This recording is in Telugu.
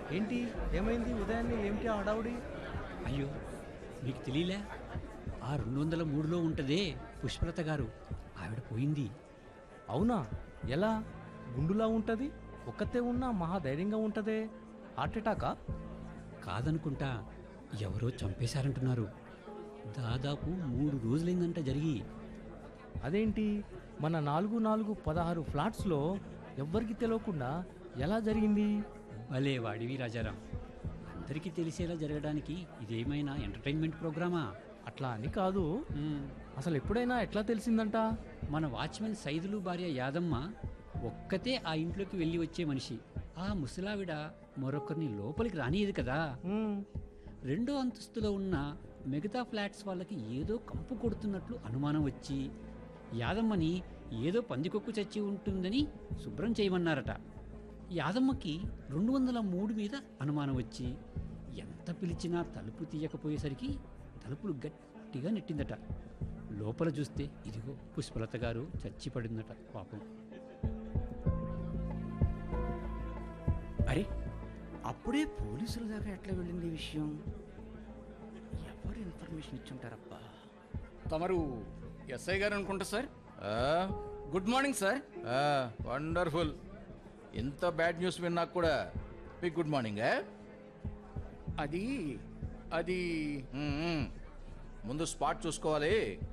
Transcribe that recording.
ఏంటి ఏమైంది ఉదయాన్నే ఏమిటి ఆ హడావుడి అయ్యో మీకు తెలియలే ఆ రెండు వందల మూడులో ఉంటదే పుష్పలత గారు ఆవిడ పోయింది అవునా ఎలా గుండులా ఉంటది ఒక్కతే ఉన్నా మహా ధైర్యంగా ఉంటదే హార్ట్ అటాకా కాదనుకుంటా ఎవరో చంపేశారంటున్నారు దాదాపు మూడు రోజులైందంట జరిగి అదేంటి మన నాలుగు నాలుగు పదహారు ఫ్లాట్స్లో ఎవ్వరికి తెలియకుండా ఎలా జరిగింది భలే వాడివి రాజారాం అందరికీ తెలిసేలా జరగడానికి ఇదేమైనా ఎంటర్టైన్మెంట్ ప్రోగ్రామా అట్లా అని కాదు మ్మ్. అసలు ఎప్పుడైనా ఎట్లా తెలిసిందంట మన వాచ్మెన్ సైదులు భార్య యాదమ్మ ఒక్కతే ఆ ఇంట్లోకి వెళ్ళి వచ్చే మనిషి ఆ ముసలావిడ మరొకరిని లోపలికి రానియదు కదా ఉమ్, రెండో అంతస్తులో ఉన్న మిగతా ఫ్లాట్స్ వాళ్ళకి ఏదో కంపు కొడుతున్నట్లు అనుమానం వచ్చి యాదమ్మని ఏదో పందికొక్కు చచ్చి ఉంటుందని శుభ్రం చేయమన్నారట యాదమ్మకి రెండు వందల మూడు మీద అనుమానం వచ్చి ఎంత పిలిచినా తలుపు తీయకపోయేసరికి తలుపులు గట్టిగా నెట్టిందట లోపల చూస్తే ఇదిగో పుష్పలత గారు చచ్చి పడిందట పాపం అరే అప్పుడే పోలీసుల దాకా ఎట్లా వెళ్ళింది ఈ విషయం ఎవరు ఇన్ఫర్మేషన్ ఇచ్చుంటారబ్బా తమరు ఎస్ఐ గారు అనుకుంటా sir good morning sir wonderful ఇంత బ్యాడ్ న్యూస్ విన్నా కూడా మీకు గుడ్ మార్నింగ్ అది అది ముందు స్పాట్ చూసుకోవాలి